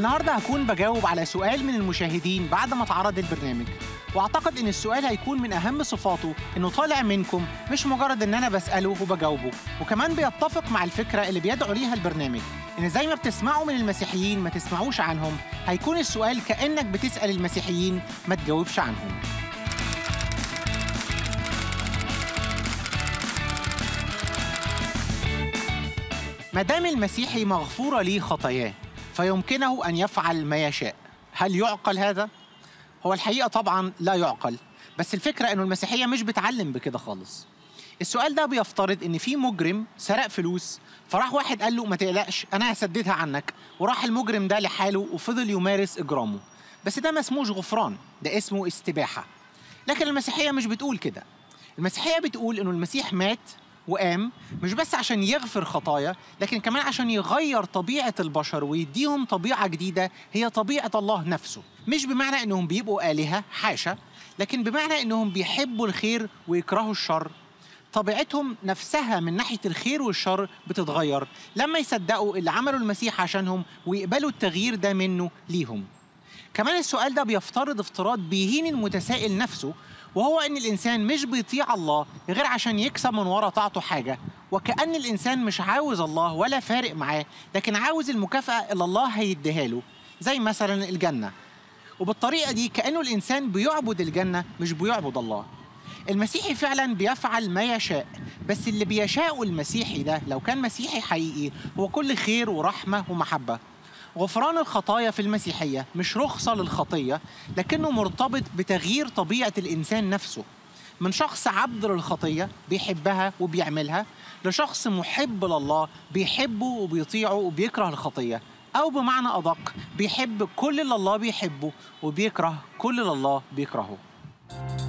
النهارده هكون بجاوب على سؤال من المشاهدين بعد ما اتعرض البرنامج واعتقد ان السؤال هيكون من اهم صفاته انه طالع منكم مش مجرد ان انا بساله وبجاوبه وكمان بيتفق مع الفكره اللي بيدعو ليها البرنامج ان زي ما بتسمعوا من المسيحيين ما تسمعوش عنهم هيكون السؤال كانك بتسال المسيحيين ما تجاوبش عنهم ما دام المسيحي مغفورة ليه خطاياه فيمكنه أن يفعل ما يشاء هل يعقل هذا؟ هو الحقيقة طبعا لا يعقل بس الفكرة أنه المسيحية مش بتعلم بكده خالص السؤال ده بيفترض ان في مجرم سرق فلوس فراح واحد قال له ما تقلقش انا هسددها عنك وراح المجرم ده لحاله وفضل يمارس اجرامه بس ده ما اسموش غفران ده اسمه استباحه لكن المسيحيه مش بتقول كده المسيحيه بتقول انه المسيح مات وقام مش بس عشان يغفر خطايا لكن كمان عشان يغير طبيعة البشر ويديهم طبيعة جديدة هي طبيعة الله نفسه مش بمعنى انهم بيبقوا آلهة حاشا لكن بمعنى انهم بيحبوا الخير ويكرهوا الشر طبيعتهم نفسها من ناحية الخير والشر بتتغير لما يصدقوا اللي عمله المسيح عشانهم ويقبلوا التغيير ده منه ليهم كمان السؤال ده بيفترض افتراض بيهين المتسائل نفسه وهو ان الانسان مش بيطيع الله غير عشان يكسب من ورا طاعته حاجه وكأن الانسان مش عاوز الله ولا فارق معاه لكن عاوز المكافأة اللي الله هيديها له زي مثلا الجنة وبالطريقة دي كأنه الإنسان بيعبد الجنة مش بيعبد الله المسيحي فعلا بيفعل ما يشاء بس اللي بيشاءه المسيحي ده لو كان مسيحي حقيقي هو كل خير ورحمة ومحبة غفران الخطايا في المسيحية مش رخصة للخطية لكنه مرتبط بتغيير طبيعة الإنسان نفسه من شخص عبد للخطية بيحبها وبيعملها لشخص محب لله بيحبه وبيطيعه وبيكره الخطية أو بمعنى أدق بيحب كل اللي الله بيحبه وبيكره كل اللي الله بيكرهه